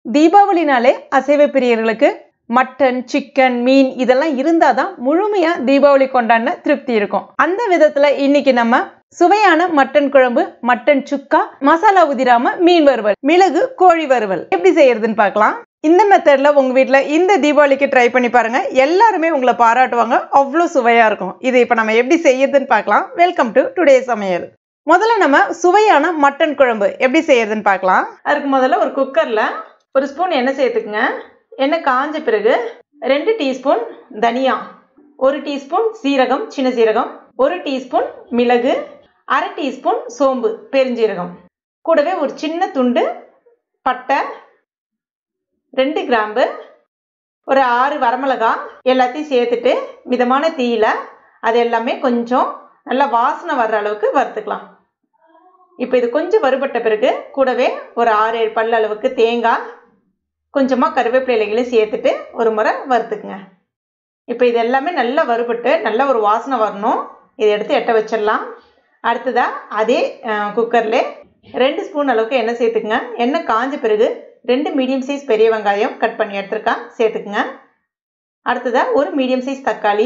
தீபாவளினாலே அசைவ பிரியர்களுக்கு mutton chicken மீன் இதெல்லாம் இருந்தால் தான் முழுமையாக தீபாவளி கொண்டாடின திருப்தி இருக்கும் அந்த விதத்தில் இன்னைக்கு நம்ம சுவையான மட்டன் குழம்பு மட்டன் சுக்கா மசாலா உதிராம மீன் வறுவல் மிளகு கோழி வறுவல் எப்படி செய்யறதுன்னு பார்க்கலாம் இந்த மெத்தட்ல உங்க வீட்டில் இந்த தீபாவளிக்கு ட்ரை பண்ணி பாருங்க எல்லாருமே உங்களை பாராட்டுவாங்க அவ்வளோ சுவையா இருக்கும் இது இப்போ நம்ம எப்படி செய்யறதுன்னு பார்க்கலாம் வெல்கம் டு டுடே சமையல் முதல்ல நம்ம சுவையான மட்டன் குழம்பு எப்படி செய்யறதுன்னு பார்க்கலாம் அதுக்கு முதல்ல ஒரு குக்கர்ல ஒரு ஸ்பூன் எண்ணெய் சேர்த்துக்குங்க எண்ணெய் காஞ்ச பிறகு ரெண்டு டீஸ்பூன் தனியா ஒரு டீஸ்பூன் சீரகம் சின்ன சீரகம் ஒரு டீஸ்பூன் மிளகு அரை டீஸ்பூன் சோம்பு பெருஞ்சீரகம் கூடவே ஒரு சின்ன துண்டு பட்டை ரெண்டு கிராம்பு ஒரு ஆறு வரமிளகா எல்லாத்தையும் சேர்த்துட்டு மிதமான தீயில அது எல்லாமே கொஞ்சம் நல்லா வாசனை வர்ற அளவுக்கு வறுத்துக்கலாம் இப்போ இது கொஞ்சம் வறுபட்ட பிறகு கூடவே ஒரு ஆறு ஏழு பல் அளவுக்கு தேங்காய் கொஞ்சமாக கருவேப்பிலை இலைகளையும் சேர்த்துட்டு ஒரு முறை வறுத்துக்குங்க இப்போ இது எல்லாமே நல்லா வறுபட்டு நல்ல ஒரு வாசனை வரணும் இதை எடுத்து எட்ட வச்சிடலாம் அடுத்ததாக அதே குக்கரில் ரெண்டு ஸ்பூன் அளவுக்கு எண்ணெய் சேர்த்துக்குங்க எண்ணெய் காஞ்ச பிறகு ரெண்டு மீடியம் சைஸ் பெரிய வெங்காயம் கட் பண்ணி எடுத்துருக்கேன் சேர்த்துக்குங்க அடுத்ததாக ஒரு மீடியம் சைஸ் தக்காளி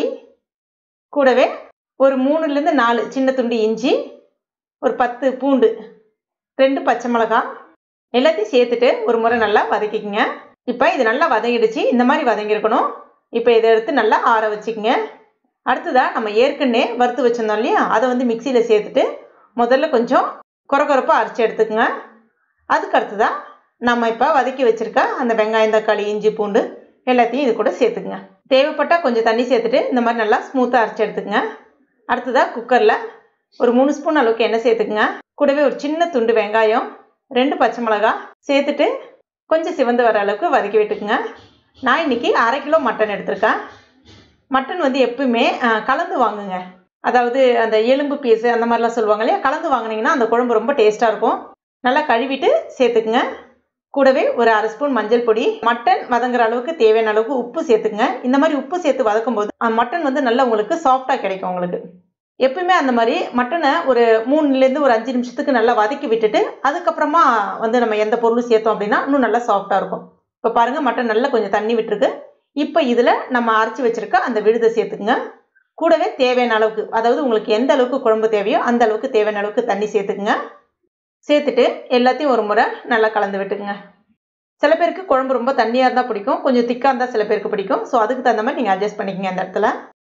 கூடவே ஒரு மூணுலேருந்து நாலு சின்ன துண்டு இஞ்சி ஒரு பத்து பூண்டு ரெண்டு பச்சை மிளகாய் எல்லாத்தையும் சேர்த்துட்டு ஒரு முறை நல்லா வதக்கிக்கங்க இப்போ இது நல்லா வதங்கிடுச்சு இந்த மாதிரி வதங்கியிருக்கணும் இப்போ இதை எடுத்து நல்லா ஆற வச்சுக்கோங்க அடுத்ததாக நம்ம ஏற்கனவே வறுத்து வச்சுருந்தோம் இல்லையா அதை வந்து மிக்சியில் சேர்த்துட்டு முதல்ல கொஞ்சம் குறக்குறப்பாக அரைச்சி எடுத்துக்கோங்க அதுக்கு அடுத்ததாக நம்ம இப்போ வதக்கி வச்சுருக்க அந்த வெங்காயம் தக்காளி இஞ்சி பூண்டு எல்லாத்தையும் இது கூட சேர்த்துக்குங்க தேவைப்பட்டால் கொஞ்சம் தண்ணி சேர்த்துட்டு இந்த மாதிரி நல்லா ஸ்மூத்தாக அரைச்சி எடுத்துக்கங்க அடுத்ததாக குக்கரில் ஒரு மூணு ஸ்பூன் அளவுக்கு எண்ணெய் சேர்த்துக்குங்க கூடவே ஒரு சின்ன துண்டு வெங்காயம் ரெண்டு பச்சை மிளகா சேர்த்துட்டு கொஞ்சம் சிவந்து வர அளவுக்கு வதக்கி விட்டுக்குங்க நான் இன்றைக்கி அரை கிலோ மட்டன் எடுத்திருக்கேன் மட்டன் வந்து எப்பவுமே கலந்து வாங்குங்க அதாவது அந்த எலும்பு பீஸு அந்த மாதிரிலாம் சொல்லுவாங்க இல்லையா கலந்து வாங்கினீங்கன்னா அந்த குழம்பு ரொம்ப டேஸ்ட்டாக இருக்கும் நல்லா கழுவிட்டு சேர்த்துக்குங்க கூடவே ஒரு அரை ஸ்பூன் மஞ்சள் பொடி மட்டன் வதங்குற அளவுக்கு தேவையான அளவுக்கு உப்பு சேர்த்துக்குங்க இந்த மாதிரி உப்பு சேர்த்து வதக்கும் போது மட்டன் வந்து நல்லா உங்களுக்கு சாஃப்டாக கிடைக்கும் உங்களுக்கு எப்பவுமே அந்த மாதிரி மட்டனை ஒரு மூணுலேருந்து ஒரு அஞ்சு நிமிஷத்துக்கு நல்லா வதக்கி விட்டுட்டு அதுக்கப்புறமா வந்து நம்ம எந்த பொருளும் சேர்த்தோம் அப்படின்னா இன்னும் நல்லா சாஃப்டாக இருக்கும் இப்போ பாருங்கள் மட்டன் நல்லா கொஞ்சம் தண்ணி விட்டுருக்கு இப்போ இதில் நம்ம அரைச்சி வச்சுருக்க அந்த விழுதை சேர்த்துக்குங்க கூடவே தேவையான அளவுக்கு அதாவது உங்களுக்கு எந்த அளவுக்கு குழம்பு தேவையோ அந்த அளவுக்கு தேவையான அளவுக்கு தண்ணி சேர்த்துக்குங்க சேர்த்துட்டு எல்லாத்தையும் ஒரு முறை நல்லா கலந்து விட்டுக்குங்க சில பேருக்கு குழம்பு ரொம்ப தண்ணியாக இருந்தால் பிடிக்கும் கொஞ்சம் திக்காக இருந்தால் சில பேருக்கு பிடிக்கும் ஸோ அதுக்கு தகுந்த மாதிரி நீங்கள் அட்ஜஸ்ட் பண்ணிக்கங்க அந்த இடத்துல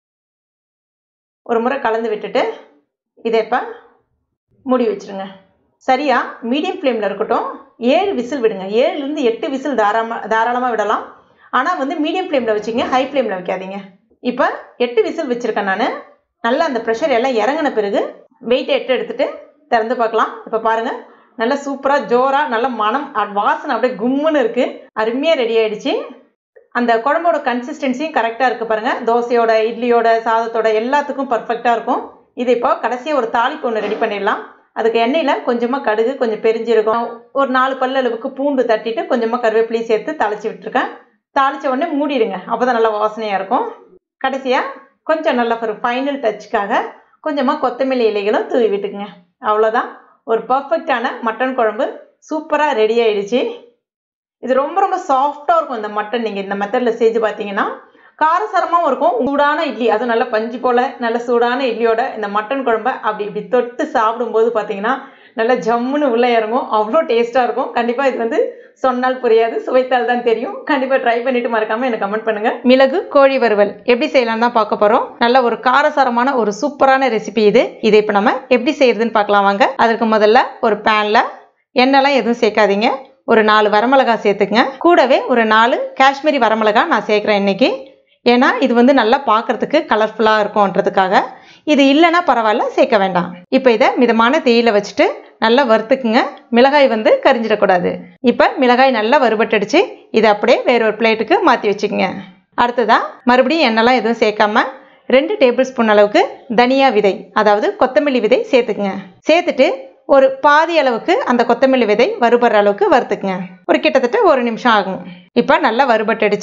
ஒரு முறை கலந்து விட்டுட்டு இதை இப்போ மூடி வச்சுருங்க சரியா மீடியம் ஃப்ளேமில் இருக்கட்டும் ஏழு விசில் விடுங்க ஏழுலேருந்து எட்டு விசில் தாராளமாக தாராளமாக விடலாம் ஆனால் வந்து மீடியம் ஃப்ளேமில் வச்சுங்க ஹை ஃப்ளேமில் வைக்காதீங்க இப்போ எட்டு விசில் வச்சுருக்கேன் நான் நல்லா அந்த ப்ரெஷர் எல்லாம் இறங்கின பிறகு வெயிட்டை எட்டு எடுத்துகிட்டு திறந்து பார்க்கலாம் இப்போ பாருங்கள் நல்லா சூப்பராக ஜோராக நல்ல மனம் வாசனை அப்படியே கும்முன்னு இருக்குது அருமையாக ரெடி ஆகிடுச்சு அந்த குழம்போட கன்சிஸ்டன்சியும் கரெக்டாக இருக்குது பாருங்கள் தோசையோட இட்லியோட சாதத்தோட எல்லாத்துக்கும் பர்ஃபெக்டாக இருக்கும் இது இப்போ கடைசியாக ஒரு தாளிப்பு ஒன்று ரெடி பண்ணிடலாம் அதுக்கு எண்ணெயில் கொஞ்சமாக கடுகு கொஞ்சம் பெருஞ்சிருக்கும் ஒரு நாலு பல்ல அளவுக்கு பூண்டு தட்டிட்டு கொஞ்சமாக கருவேப்பிலையும் சேர்த்து தாளித்து விட்டுருக்கேன் தாளித்த உடனே மூடிடுங்க அப்போ தான் நல்லா வாசனையாக இருக்கும் கடைசியாக கொஞ்சம் நல்ல ஒரு ஃபைனல் டச்சுக்காக கொஞ்சமாக கொத்தமல்லி இலைகளும் தூவி விட்டுக்குங்க அவ்வளோதான் ஒரு பர்ஃபெக்டான மட்டன் குழம்பு சூப்பராக ரெடி ஆயிடுச்சு இது ரொம்ப ரொம்ப சாஃப்டாக இருக்கும் இந்த மட்டன் நீங்கள் இந்த மெத்தடில் செஞ்சு பார்த்தீங்கன்னா காரசாரமாகவும் இருக்கும் சூடான இட்லி அதுவும் நல்ல பஞ்சு போல் நல்ல சூடான இட்லியோட இந்த மட்டன் குழம்ப அப்படி இப்படி தொட்டு சாப்பிடும்போது பார்த்தீங்கன்னா நல்லா ஜம்முன்னு உள்ளே இறங்கும் அவ்வளோ டேஸ்ட்டாக இருக்கும் கண்டிப்பாக இது வந்து சொன்னால் புரியாது சுவைத்தால் தான் தெரியும் கண்டிப்பாக ட்ரை பண்ணிட்டு மறக்காமல் எனக்கு கமெண்ட் பண்ணுங்கள் மிளகு கோழி வறுவல் எப்படி செய்யலாம் தான் பார்க்க போகிறோம் நல்ல ஒரு காரசாரமான ஒரு சூப்பரான ரெசிபி இது இதை இப்போ நம்ம எப்படி செய்யறதுன்னு பார்க்கலாம் வாங்க அதற்கு முதல்ல ஒரு பேனில் எண்ணெய்லாம் எதுவும் சேர்க்காதீங்க ஒரு நாலு வரமிளகா சேர்த்துக்குங்க கூடவே ஒரு நாலு காஷ்மீரி வரமிளகா நான் சேர்க்குறேன் இன்னைக்கு ஏன்னா இது வந்து நல்லா பார்க்குறதுக்கு கலர்ஃபுல்லாக இருக்கும்ன்றதுக்காக இது இல்லைன்னா பரவாயில்ல சேர்க்க வேண்டாம் இப்போ இதை மிதமான தேயில வச்சுட்டு நல்லா வறுத்துக்குங்க மிளகாய் வந்து கரிஞ்சிடக்கூடாது இப்போ மிளகாய் நல்லா வறுபட்டுடுச்சு இதை அப்படியே வேற ஒரு பிளேட்டுக்கு மாற்றி வச்சுக்கோங்க அடுத்ததாக மறுபடியும் எண்ணெய்லாம் எதுவும் சேர்க்காம ரெண்டு டேபிள் ஸ்பூன் அளவுக்கு தனியா விதை அதாவது கொத்தமல்லி விதை சேர்த்துக்குங்க சேர்த்துட்டு ஒரு பாதி அளவுக்கு அந்த கொத்தமல்லி விதை வறுபடுற அளவுக்கு வறுத்துக்குங்க ஒரு கிட்டத்தட்ட ஒரு நிமிஷம் ஆகும் இப்போ நல்லா வறுபட்டுடுச்சு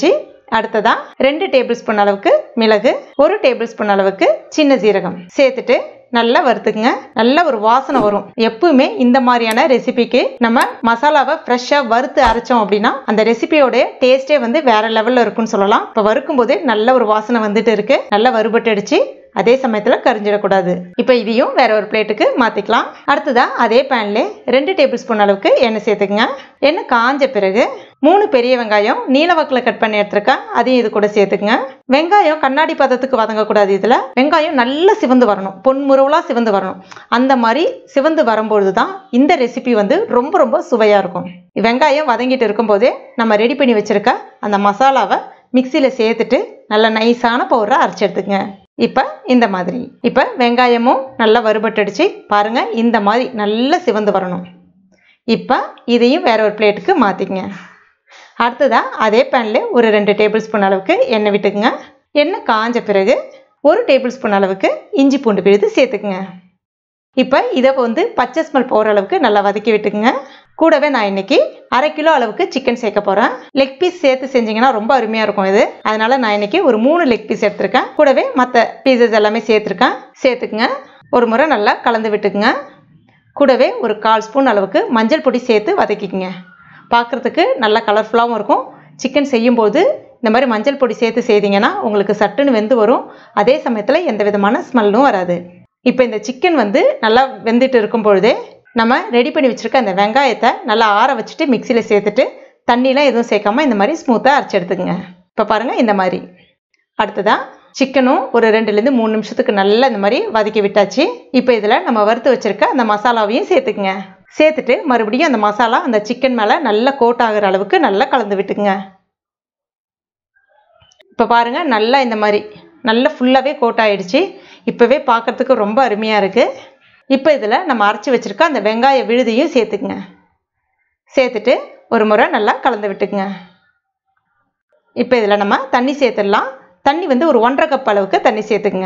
அடுத்ததா ரெண்டு டேபிள் ஸ்பூன் அளவுக்கு மிளகு ஒரு டேபிள் ஸ்பூன் அளவுக்கு சின்ன சீரகம் சேர்த்துட்டு நல்லா வறுத்துக்குங்க நல்ல ஒரு வாசனை வரும் எப்பவுமே இந்த மாதிரியான ரெசிபிக்கு நம்ம மசாலாவை ஃப்ரெஷ்ஷாக வறுத்து அரைச்சோம் அப்படின்னா அந்த ரெசிபியோட டேஸ்டே வந்து வேற லெவலில் இருக்கும்னு சொல்லலாம் இப்போ வறுக்கும் போதே நல்ல ஒரு வாசனை வந்துட்டு இருக்கு நல்லா வறுபட்டு அடிச்சு அதே சமயத்தில் கரிஞ்சிடக்கூடாது இப்போ இதையும் வேற ஒரு பிளேட்டுக்கு மாற்றிக்கலாம் அடுத்ததா அதே பேன்ல ரெண்டு டேபிள் ஸ்பூன் அளவுக்கு எண்ணெய் சேர்த்துக்குங்க எண்ணெய் காஞ்ச பிறகு மூணு பெரிய வெங்காயம் நீல வாக்கில் கட் பண்ணி எடுத்திருக்கேன் அதையும் இது கூட சேர்த்துக்குங்க வெங்காயம் கண்ணாடி பதத்துக்கு வதங்கக்கூடாது இதில் வெங்காயம் நல்லா சிவந்து வரணும் பொன்முருவலாக சிவந்து வரணும் அந்த மாதிரி சிவந்து வரும்பொழுது தான் இந்த ரெசிபி வந்து ரொம்ப ரொம்ப சுவையாக இருக்கும் வெங்காயம் வதங்கிட்டு இருக்கும்போதே நம்ம ரெடி பண்ணி வச்சிருக்க அந்த மசாலாவை மிக்சியில் சேர்த்துட்டு நல்ல நைஸான பவுடரை அரைச்சி எடுத்துக்கங்க இப்போ இந்த மாதிரி இப்போ வெங்காயமும் நல்லா வறுபட்டுடுச்சு பாருங்கள் இந்த மாதிரி நல்லா சிவந்து வரணும் இப்போ இதையும் வேற ஒரு பிளேட்டுக்கு மாற்றிக்கங்க அடுத்ததாக அதே பேனில் ஒரு ரெண்டு டேபிள் ஸ்பூன் அளவுக்கு எண்ணெய் விட்டுக்குங்க எண்ணெய் காஞ்ச பிறகு ஒரு டேபிள் ஸ்பூன் அளவுக்கு இஞ்சி பூண்டு விழுது சேர்த்துக்குங்க இப்போ இதை வந்து பச்சை ஸ்மெல் போகிற அளவுக்கு நல்லா வதக்கி விட்டுக்குங்க கூடவே நான் இன்னைக்கு அரை கிலோ அளவுக்கு சிக்கன் சேர்க்க போகிறேன் லெக் பீஸ் சேர்த்து செஞ்சீங்கன்னா ரொம்ப அருமையாக இருக்கும் இது அதனால நான் இன்னைக்கு ஒரு மூணு லெக் பீஸ் எடுத்திருக்கேன் கூடவே மற்ற பீசஸ் எல்லாமே சேர்த்துருக்கேன் சேர்த்துக்குங்க ஒரு முறை நல்லா கலந்து விட்டுக்குங்க கூடவே ஒரு கால் ஸ்பூன் அளவுக்கு மஞ்சள் பொடி சேர்த்து வதக்கிக்குங்க பார்க்குறதுக்கு நல்லா கலர்ஃபுல்லாகவும் இருக்கும் சிக்கன் செய்யும்போது இந்த மாதிரி மஞ்சள் பொடி சேர்த்து செய்தீங்கன்னா உங்களுக்கு சட்டுன்னு வெந்து வரும் அதே சமயத்தில் எந்த விதமான ஸ்மெல்லும் வராது இப்போ இந்த சிக்கன் வந்து நல்லா வெந்துட்டு இருக்கும் பொழுதே நம்ம ரெடி பண்ணி வச்சுருக்க அந்த வெங்காயத்தை நல்லா ஆற வச்சுட்டு மிக்சியில் சேர்த்துட்டு தண்ணிலாம் எதுவும் சேர்க்காம இந்த மாதிரி ஸ்மூத்தாக அரைச்சி எடுத்துக்கங்க இப்போ பாருங்கள் இந்த மாதிரி அடுத்ததாக சிக்கனும் ஒரு ரெண்டுலேருந்து மூணு நிமிஷத்துக்கு நல்லா இந்த மாதிரி வதக்கி விட்டாச்சு இப்போ இதில் நம்ம வறுத்து வச்சுருக்க அந்த மசாலாவையும் சேர்த்துக்குங்க சேர்த்துட்டு மறுபடியும் அந்த மசாலா அந்த சிக்கன் மேலே நல்லா கோட் ஆகிற அளவுக்கு நல்லா கலந்து விட்டுக்குங்க இப்போ பாருங்கள் நல்லா இந்த மாதிரி நல்லா ஃபுல்லாகவே கோட் ஆகிடுச்சு இப்போவே பார்க்குறதுக்கு ரொம்ப அருமையாக இருக்குது இப்போ இதில் நம்ம அரைச்சி வச்சுருக்க அந்த வெங்காய விழுதியும் சேர்த்துக்குங்க சேர்த்துட்டு ஒரு முறை நல்லா கலந்து விட்டுக்குங்க இப்போ இதில் நம்ம தண்ணி சேர்த்துடலாம் தண்ணி வந்து ஒரு ஒன்றரை கப் அளவுக்கு தண்ணி சேர்த்துக்குங்க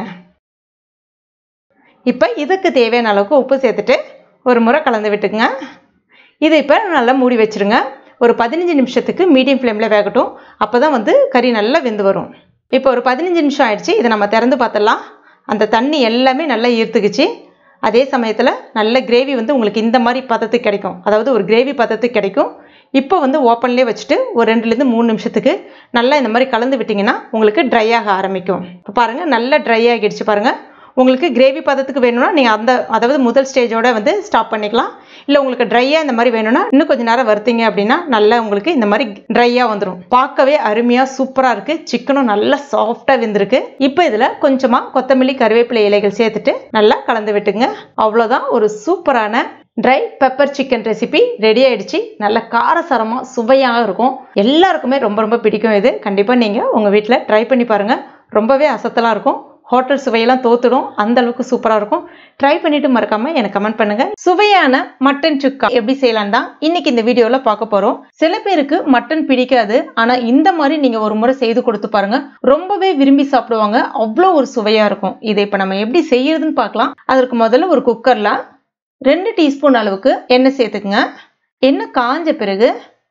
இப்போ இதுக்கு தேவையான அளவுக்கு உப்பு சேர்த்துட்டு ஒரு முறை கலந்து விட்டுக்குங்க இதை இப்போ நல்லா மூடி வச்சுருங்க ஒரு பதினஞ்சு நிமிஷத்துக்கு மீடியம் ஃப்ளேமில் வேகட்டும் அப்போ தான் வந்து கறி நல்லா வெந்து வரும் இப்போ ஒரு பதினஞ்சு நிமிஷம் ஆயிடுச்சு இதை நம்ம திறந்து பார்த்துடலாம் அந்த தண்ணி எல்லாமே நல்லா ஈர்த்துக்குச்சு அதே சமயத்தில் நல்ல கிரேவி வந்து உங்களுக்கு இந்த மாதிரி பதத்துக்கு கிடைக்கும் அதாவது ஒரு கிரேவி பதத்துக்கு கிடைக்கும் இப்போ வந்து ஓப்பன்லேயே வச்சுட்டு ஒரு ரெண்டுலேருந்து மூணு நிமிஷத்துக்கு நல்லா இந்த மாதிரி கலந்து விட்டிங்கன்னா உங்களுக்கு ட்ரை ஆக ஆரம்பிக்கும் இப்போ பாருங்கள் நல்லா ட்ரை ஆகிடுச்சு பாருங்கள் உங்களுக்கு கிரேவி பதத்துக்கு வேணும்னா நீங்கள் அந்த அதாவது முதல் ஸ்டேஜோட வந்து ஸ்டாப் பண்ணிக்கலாம் இல்லை உங்களுக்கு ட்ரையாக இந்த மாதிரி வேணும்னா இன்னும் கொஞ்சம் நேரம் வறுத்தீங்க அப்படின்னா நல்லா உங்களுக்கு இந்த மாதிரி ட்ரையாக வந்துடும் பார்க்கவே அருமையாக சூப்பராக இருக்குது சிக்கனும் நல்லா சாஃப்டாக வெந்திருக்கு இப்போ இதில் கொஞ்சமாக கொத்தமல்லி கருவேப்பிலை இலைகள் சேர்த்துட்டு நல்லா கலந்து விட்டுங்க அவ்வளோதான் ஒரு சூப்பரான dry pepper chicken recipe ready ஆயிடுச்சு நல்ல காரசாரமாக சுவையாக இருக்கும் எல்லாருக்குமே ரொம்ப ரொம்ப பிடிக்கும் இது கண்டிப்பாக நீங்கள் உங்கள் வீட்டில் ட்ரை பண்ணி பாருங்கள் ரொம்பவே அசத்தலாக இருக்கும் ஹோட்டல் சுவையெல்லாம் தோத்துடும் அந்த அளவுக்கு சூப்பராக இருக்கும் ட்ரை பண்ணிட்டு மறக்காம எனக்கு கமெண்ட் பண்ணுங்க சுவையான மட்டன் சுக்கா எப்படி செய்யலாம் தான் இன்னைக்கு இந்த வீடியோவில் பார்க்க போறோம் சில பேருக்கு மட்டன் பிடிக்காது ஆனா இந்த மாதிரி நீங்க ஒரு முறை செய்து கொடுத்து பாருங்க ரொம்பவே விரும்பி சாப்பிடுவாங்க அவ்வளோ ஒரு சுவையா இருக்கும் இதை இப்போ நம்ம எப்படி செய்யறதுன்னு பார்க்கலாம் அதற்கு முதல்ல ஒரு குக்கர்ல ரெண்டு டீஸ்பூன் அளவுக்கு எண்ணெய் சேர்த்துக்குங்க எண்ணெய் காஞ்ச பிறகு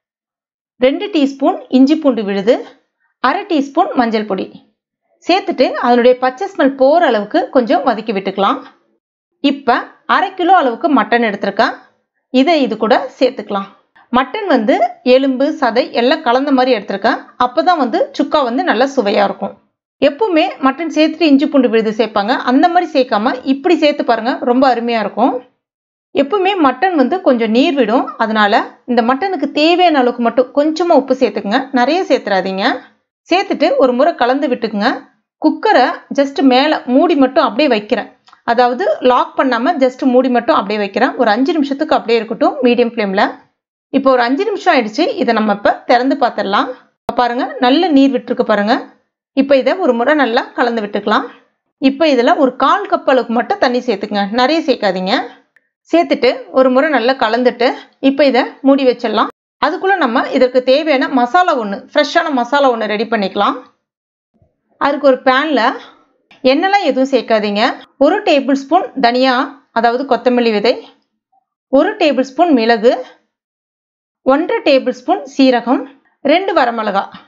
ரெண்டு டீஸ்பூன் இஞ்சி பூண்டு விழுது அரை டீஸ்பூன் மஞ்சள் பொடி சேர்த்துட்டு அதனுடைய பச்சை ஸ்மெல் போகிற அளவுக்கு கொஞ்சம் வதக்கி விட்டுக்கலாம் இப்போ அரை கிலோ அளவுக்கு மட்டன் எடுத்திருக்கேன் இதை இது கூட சேர்த்துக்கலாம் மட்டன் வந்து எலும்பு சதை எல்லாம் கலந்த மாதிரி எடுத்திருக்கேன் அப்போ தான் வந்து சுக்கா வந்து நல்லா சுவையாக இருக்கும் எப்பவுமே மட்டன் சேர்த்துட்டு இஞ்சி பூண்டு விழுது சேர்ப்பாங்க அந்த மாதிரி சேர்க்காம இப்படி சேர்த்து பாருங்க ரொம்ப அருமையாக இருக்கும் எப்பவுமே மட்டன் வந்து கொஞ்சம் நீர் விடும் அதனால இந்த மட்டனுக்கு தேவையான அளவுக்கு மட்டும் கொஞ்சமாக உப்பு சேர்த்துக்குங்க நிறைய சேர்த்துறாதீங்க சேர்த்துட்டு ஒரு முறை கலந்து விட்டுக்குங்க குக்கரை ஜஸ்ட் மேலே மூடி மட்டும் அப்படியே வைக்கிறேன் அதாவது லாக் பண்ணாமல் ஜஸ்ட் மூடி மட்டும் அப்படியே வைக்கிறேன் ஒரு அஞ்சு நிமிஷத்துக்கு அப்படியே இருக்கட்டும் மீடியம் ஃப்ளேமில் இப்போ ஒரு அஞ்சு நிமிஷம் ஆயிடுச்சு இதை நம்ம இப்போ திறந்து பார்த்துடலாம் பாருங்க நல்ல நீர் விட்டுருக்கு பாருங்க இப்போ இதை ஒரு முறை நல்லா கலந்து விட்டுக்கலாம் இப்போ இதில் ஒரு கால் கப் அளவுக்கு மட்டும் தண்ணி சேர்த்துக்குங்க நிறைய சேர்க்காதீங்க சேர்த்துட்டு ஒரு முறை நல்லா கலந்துட்டு இப்போ இதை மூடி வச்சிடலாம் அதுக்குள்ளே நம்ம இதற்கு தேவையான மசாலா ஒன்று ஃப்ரெஷ்ஷான மசாலா ஒன்று ரெடி பண்ணிக்கலாம் அதுக்கு ஒரு பேனில் எண்ணெய்லாம் எதுவும் சேர்க்காதீங்க ஒரு டேபிள் ஸ்பூன் தனியா அதாவது கொத்தமல்லி விதை ஒரு டேபிள் ஸ்பூன் மிளகு ஒன்றரை டேபிள் ஸ்பூன் சீரகம் ரெண்டு வரமிளகா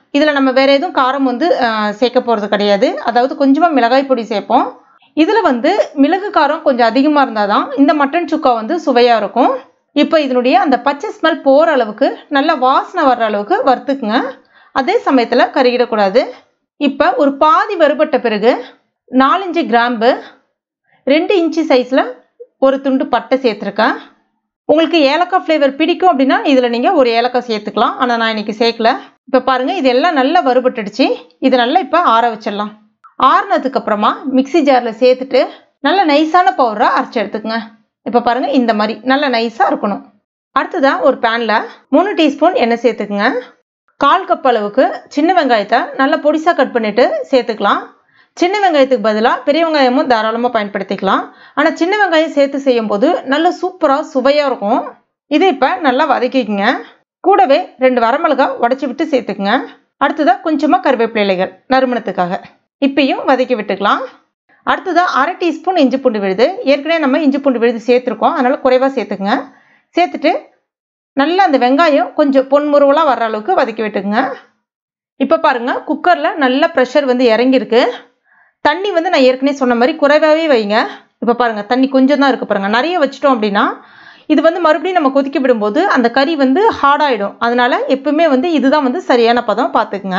இதில் நம்ம வேறு எதுவும் காரம் வந்து அஹ், சேர்க்க போகிறது கிடையாது அதாவது கொஞ்சமாக மிளகாய் பொடி சேர்ப்போம் இதில் வந்து மிளகு காரம் கொஞ்சம் அதிகமாக இருந்தால் தான் இந்த மட்டன் சுக்கா வந்து சுவையாக இருக்கும் இப்போ இதனுடைய அந்த பச்சை ஸ்மெல் போகிற அளவுக்கு நல்ல வாசனை வர்ற அளவுக்கு வறுத்துக்குங்க அதே சமயத்தில் கருகிடக்கூடாது இப்போ ஒரு பாதி வறுபட்ட பிறகு நாலஞ்சு கிராம்பு ரெண்டு இன்ச்சு சைஸில் ஒரு துண்டு பட்டை சேர்த்துருக்கேன் உங்களுக்கு ஏலக்காய் ஃப்ளேவர் பிடிக்கும் அப்படின்னா இதில் நீங்கள் ஒரு ஏலக்காய் சேர்த்துக்கலாம் ஆனால் நான் இன்றைக்கி சேர்க்கல இப்போ பாருங்கள் இது எல்லாம் நல்லா வறுபட்டுடுச்சு இது நல்லா இப்போ ஆற வச்சிடலாம் ஆறுனதுக்கு அப்புறமா மிக்ஸி ஜாரில் சேர்த்துட்டு நல்ல நைஸான பவுடராக அரைச்சி எடுத்துக்கங்க இப்போ பாருங்கள் இந்த மாதிரி நல்ல நைஸாக இருக்கணும் அடுத்ததான் ஒரு பேனில் மூணு டீஸ்பூன் எண்ணெய் சேர்த்துக்குங்க கால் கப் அளவுக்கு சின்ன வெங்காயத்தை நல்லா பொடிசாக கட் பண்ணிவிட்டு சேர்த்துக்கலாம் சின்ன வெங்காயத்துக்கு பதிலாக பெரிய வெங்காயமும் தாராளமாக பயன்படுத்திக்கலாம் ஆனால் சின்ன வெங்காயம் சேர்த்து செய்யும்போது நல்ல சூப்பராக சுவையாக இருக்கும் இதை இப்போ நல்லா வதக்கிக்கங்க கூடவே ரெண்டு வரமிளகா உடச்சி விட்டு சேர்த்துக்குங்க அடுத்ததாக கொஞ்சமாக கருவேப்பிலை இலைகள் நறுமணத்துக்காக இப்பயும் வதக்கி விட்டுக்கலாம் அடுத்ததாக அரை டீஸ்பூன் இஞ்சி பூண்டு விழுது ஏற்கனவே நம்ம இஞ்சி பூண்டு விழுது சேர்த்துருக்கோம் அதனால் குறைவாக சேர்த்துக்குங்க சேர்த்துட்டு நல்லா அந்த வெங்காயம் கொஞ்சம் பொன்முருவலாக வர்ற அளவுக்கு வதக்கி விட்டுக்குங்க இப்போ பாருங்கள் குக்கரில் நல்ல ப்ரெஷர் வந்து இறங்கியிருக்கு தண்ணி வந்து நான் ஏற்கனவே சொன்ன மாதிரி குறைவாகவே வைங்க இப்போ பாருங்கள் தண்ணி கொஞ்சம் தான் இருக்குது பாருங்கள் நிறைய வச்சிட்டோம் அப்படின்னா இது வந்து மறுபடியும் நம்ம கொதிக்க விடும்போது அந்த கறி வந்து ஹார்டாயிடும் அதனால எப்பவுமே வந்து இதுதான் வந்து சரியான பதம் பார்த்துக்குங்க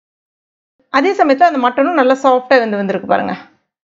அதே சமயத்தில் அந்த மட்டனும் நல்லா சாஃப்டாக வந்து வந்திருக்கு பாருங்கள்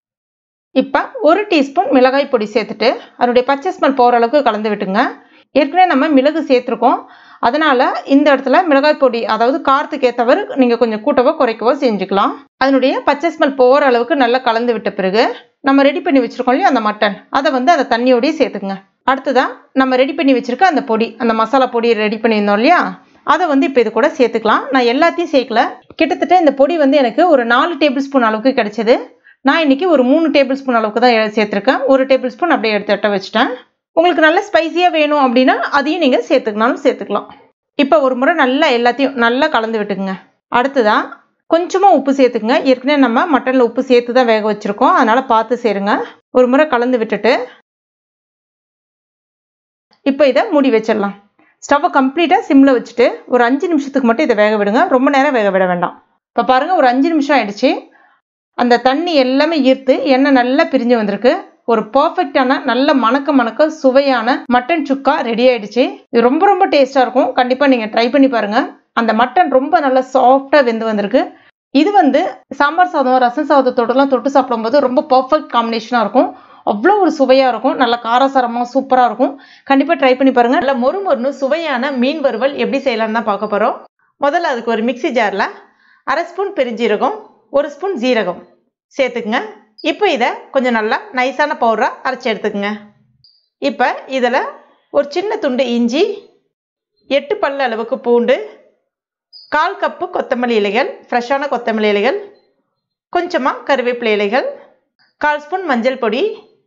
இப்போ ஒரு டீஸ்பூன் மிளகாய் பொடி சேர்த்துட்டு அதனுடைய பச்சை ஸ்மெல் போகிற அளவுக்கு கலந்து விட்டுங்க ஏற்கனவே நம்ம மிளகு சேர்த்துருக்கோம் அதனால் இந்த இடத்துல மிளகாய் பொடி அதாவது காரத்துக்கு ஏற்றவர் நீங்கள் கொஞ்சம் கூட்டவோ குறைக்கவோ செஞ்சுக்கலாம் அதனுடைய பச்சை ஸ்மெல் போகிற அளவுக்கு நல்லா கலந்து விட்ட பிறகு நம்ம ரெடி பண்ணி வச்சுருக்கோம் இல்லையா அந்த மட்டன் அதை வந்து அந்த தண்ணியோடய சேர்த்துக்குங்க அடுத்ததான் நம்ம ரெடி பண்ணி வச்சுருக்க அந்த பொடி அந்த மசாலா பொடி ரெடி பண்ணியிருந்தோம் இல்லையா அதை வந்து இப்போ இது கூட சேர்த்துக்கலாம் நான் எல்லாத்தையும் சேர்க்கல கிட்டத்தட்ட இந்த பொடி வந்து எனக்கு ஒரு நாலு டேபிள் ஸ்பூன் அளவுக்கு கிடைச்சது நான் இன்னைக்கு ஒரு மூணு டேபிள் ஸ்பூன் அளவுக்கு தான் எ- சேர்த்துருக்கேன் ஒரு டேபிள் ஸ்பூன் அப்படியே எடுத்து எட்ட வச்சுட்டேன் உங்களுக்கு நல்ல ஸ்பைசியாக வேணும் அப்படின்னா அதையும் நீங்கள் சேர்த்துக்கினாலும் சேர்த்துக்கலாம் இப்போ ஒரு முறை நல்லா எல்லாத்தையும் நல்லா கலந்து விட்டுக்குங்க அடுத்ததான் கொஞ்சமாக உப்பு சேர்த்துக்குங்க ஏற்கனவே நம்ம மட்டனில் உப்பு சேர்த்து தான் வேக வச்சுருக்கோம் அதனால் பார்த்து சேருங்க ஒரு முறை கலந்து விட்டுட்டு இப்போ இதை மூடி வச்சிடலாம் ஸ்டவ்வை கம்ப்ளீட்டாக சிம்மில் வச்சுட்டு ஒரு அஞ்சு நிமிஷத்துக்கு மட்டும் இதை வேக விடுங்க ரொம்ப நேரம் வேக விட வேண்டாம் இப்போ பாருங்கள் ஒரு அஞ்சு நிமிஷம் ஆயிடுச்சு அந்த தண்ணி எல்லாமே ஈர்த்து எண்ணெய் நல்லா பிரிஞ்சு வந்திருக்கு ஒரு பர்ஃபெக்டான நல்ல மணக்க மணக்க சுவையான மட்டன் சுக்கா ரெடி ஆயிடுச்சு இது ரொம்ப ரொம்ப டேஸ்ட்டாக இருக்கும் கண்டிப்பாக நீங்கள் ட்ரை பண்ணி பாருங்கள் அந்த மட்டன் ரொம்ப நல்லா சாஃப்டாக வெந்து வந்திருக்கு இது வந்து சாம்பார் சாதம் ரசம் சாதத்தோடலாம் தொட்டு சாப்பிடும்போது ரொம்ப பர்ஃபெக்ட் காம்பினேஷனாக இருக்கும் அவ்வளோ ஒரு சுவையாக இருக்கும் நல்ல காரசாரமாக சூப்பராக இருக்கும் கண்டிப்பாக ட்ரை பண்ணி பாருங்கள் நல்ல மொறு மொறுன்னு சுவையான மீன் வறுவல் எப்படி செய்யலாம்னு தான் பார்க்க போகிறோம் முதல்ல அதுக்கு ஒரு மிக்ஸி ஜாரில் அரை ஸ்பூன் பெருஞ்சீரகம் ஒரு ஸ்பூன் ஜீரகம் சேர்த்துக்குங்க இப்போ இதை கொஞ்சம் நல்லா நைஸான பவுடராக அரைச்சி எடுத்துக்கங்க இப்போ இதில் ஒரு சின்ன துண்டு இஞ்சி எட்டு பல்லு அளவுக்கு பூண்டு கால் கப்பு கொத்தமல்லி இலைகள் ஃப்ரெஷ்ஷான கொத்தமல்லி இலைகள் கொஞ்சமாக கருவேப்பிலை இலைகள் கால் ஸ்பூன் மஞ்சள் பொடி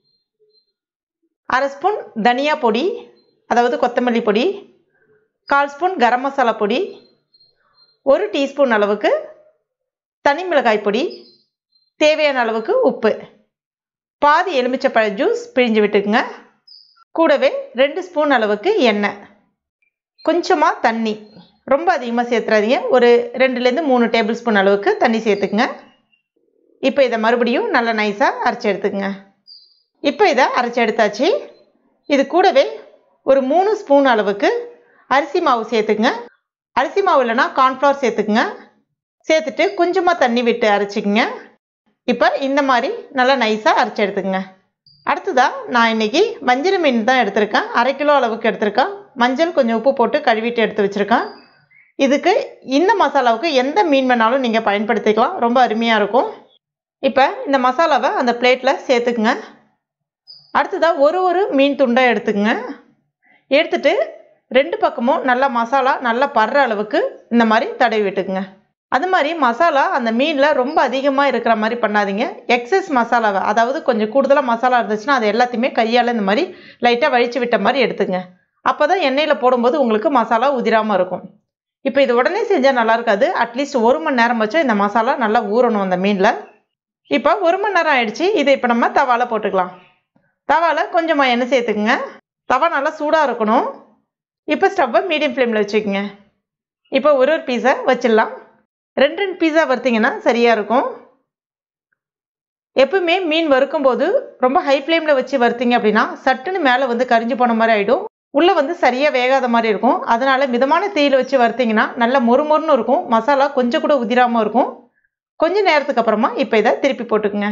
அரை ஸ்பூன் தனியா பொடி அதாவது கொத்தமல்லி பொடி கால் ஸ்பூன் கரம் மசாலா பொடி ஒரு டீஸ்பூன் அளவுக்கு தனி மிளகாய் பொடி தேவையான அளவுக்கு உப்பு பாதி எலுமிச்சப்பழ ஜூஸ் பிழிஞ்சு விட்டுக்குங்க கூடவே ரெண்டு ஸ்பூன் அளவுக்கு எண்ணெய் கொஞ்சமாக தண்ணி ரொம்ப அதிகமாக சேர்த்துறாதீங்க ஒரு ரெண்டுலேருந்து மூணு டேபிள் ஸ்பூன் அளவுக்கு தண்ணி சேர்த்துக்குங்க இப்போ இதை மறுபடியும் நல்லா நைஸாக அரைச்சி எடுத்துக்கங்க இப்போ இதை அரைச்சி எடுத்தாச்சு இது கூடவே ஒரு மூணு ஸ்பூன் அளவுக்கு அரிசி மாவு சேர்த்துக்குங்க அரிசி மாவு இல்லைன்னா கார்ன்ஃப்ளவர் சேர்த்துக்குங்க சேர்த்துட்டு கொஞ்சமாக தண்ணி விட்டு அரைச்சிக்கங்க இப்போ இந்த மாதிரி நல்லா நைஸாக அரைச்சி எடுத்துக்கங்க அடுத்ததாக நான் இன்னைக்கு வஞ்சிர மீன் தான் எடுத்திருக்கேன் அரை கிலோ அளவுக்கு எடுத்திருக்கேன் மஞ்சள் கொஞ்சம் உப்பு போட்டு கழுவிட்டு எடுத்து வச்சுருக்கேன் இதுக்கு இந்த மசாலாவுக்கு எந்த மீன் வேணாலும் நீங்கள் பயன்படுத்திக்கலாம் ரொம்ப அருமையாக இருக்கும் இப்போ இந்த மசாலாவை அந்த பிளேட்டில் சேர்த்துக்குங்க அடுத்ததாக ஒரு ஒரு மீன் துண்டை எடுத்துக்கங்க எடுத்துட்டு ரெண்டு பக்கமும் நல்லா மசாலா நல்லா படுற அளவுக்கு இந்த மாதிரி தடவி விட்டுக்குங்க அது மாதிரி மசாலா அந்த மீனில் ரொம்ப அதிகமாக இருக்கிற மாதிரி பண்ணாதீங்க எக்ஸஸ் மசாலாவை அதாவது கொஞ்சம் கூடுதலாக மசாலா இருந்துச்சுன்னா அது எல்லாத்தையுமே கையால் இந்த மாதிரி லைட்டாக வழிச்சு விட்ட மாதிரி எடுத்துங்க அப்போ தான் எண்ணெயில் போடும்போது உங்களுக்கு மசாலா உதிராமல் இருக்கும் இப்போ இது உடனே செஞ்சால் நல்லா இருக்காது அட்லீஸ்ட் ஒரு மணி நேரம் வச்சா இந்த மசாலா நல்லா ஊறணும் அந்த மீனில் இப்போ ஒரு மணி நேரம் ஆயிடுச்சு இதை இப்போ நம்ம தவால போட்டுக்கலாம் தவால கொஞ்சமாக எண்ணெய் சேர்த்துக்குங்க தவா நல்லா சூடாக இருக்கணும் இப்போ ஸ்டவ்வை மீடியம் ஃப்ளேமில் வச்சுக்கோங்க இப்போ ஒரு ஒரு பீஸை வச்சிடலாம் ரெண்டு ரெண்டு பீஸா வறுத்தீங்கன்னா சரியாக இருக்கும் எப்பவுமே மீன் வறுக்கும்போது ரொம்ப ஹை ஃப்ளேமில் வச்சு வறுத்தீங்க அப்படின்னா சட்டுன்னு மேலே வந்து கரிஞ்சு போன மாதிரி ஆகிடும் உள்ளே வந்து சரியாக வேகாத மாதிரி இருக்கும் அதனால் மிதமான தீயில் வச்சு வறுத்தீங்கன்னா நல்ல மொறுமொறுன்னு இருக்கும் மசாலா கொஞ்சம் கூட உதிராமல் இருக்கும் கொஞ்ச நேரத்துக்கு அப்புறமா இப்போ இதை திருப்பி போட்டுக்குங்க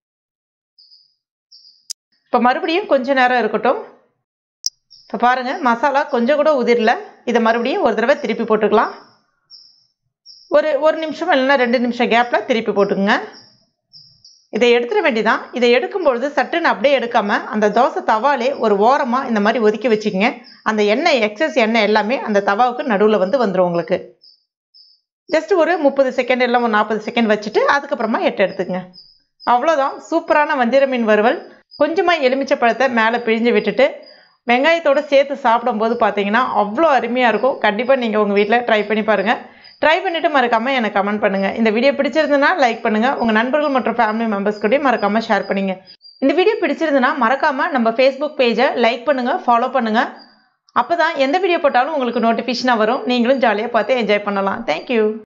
இப்போ மறுபடியும் கொஞ்ச நேரம் இருக்கட்டும் இப்போ பாருங்கள் மசாலா கொஞ்சம் கூட உதிரல இதை மறுபடியும் ஒரு தடவை திருப்பி போட்டுக்கலாம் ஒரு ஒரு நிமிஷம் இல்லைன்னா ரெண்டு நிமிஷம் கேப்பில் திருப்பி போட்டுக்குங்க இதை எடுத்துட வேண்டிதான் இதை எடுக்கும்பொழுது சட்டுன்னு அப்படியே எடுக்காமல் அந்த தோசை தவாலே ஒரு ஓரமாக இந்த மாதிரி ஒதுக்கி வச்சுக்கோங்க அந்த எண்ணெய் எக்ஸஸ் எண்ணெய் எல்லாமே அந்த தவாவுக்கு நடுவில் வந்து வந்துடும் உங்களுக்கு ஜஸ்ட் ஒரு முப்பது செகண்ட் இல்லை ஒரு நாற்பது செகண்ட் வச்சுட்டு அதுக்கப்புறமா எட்டு எடுத்துக்கங்க அவ்வளோதான் சூப்பரான வஞ்சிர மீன் வறுவல் கொஞ்சமாக எலுமிச்சை பழத்தை மேலே பிழிஞ்சு விட்டுட்டு வெங்காயத்தோடு சேர்த்து சாப்பிடும்போது பார்த்தீங்கன்னா அவ்வளோ அருமையாக இருக்கும் கண்டிப்பாக நீங்கள் உங்கள் வீட்டில் ட்ரை பண்ணி பாருங்கள் ட்ரை பண்ணிவிட்டு மறக்காமல் எனக்கு கமெண்ட் பண்ணுங்கள் இந்த வீடியோ பிடிச்சிருந்துன்னா லைக் பண்ணுங்கள் உங்கள் நண்பர்கள் மற்றும் ஃபேமிலி மெம்பர்ஸ் கூடயும் மறக்காமல் ஷேர் பண்ணிங்க இந்த வீடியோ பிடிச்சிருந்துன்னா மறக்காமல் நம்ம ஃபேஸ்புக் பேஜை லைக் பண்ணுங்கள் ஃபாலோ பண்ணுங்கள் அப்போ தான் எந்த வீடியோ போட்டாலும் உங்களுக்கு நோட்டிஃபிகேஷனாக வரும் நீங்களும் ஜாலியாக பார்த்து என்ஜாய் பண்ணலாம் தேங்க்யூ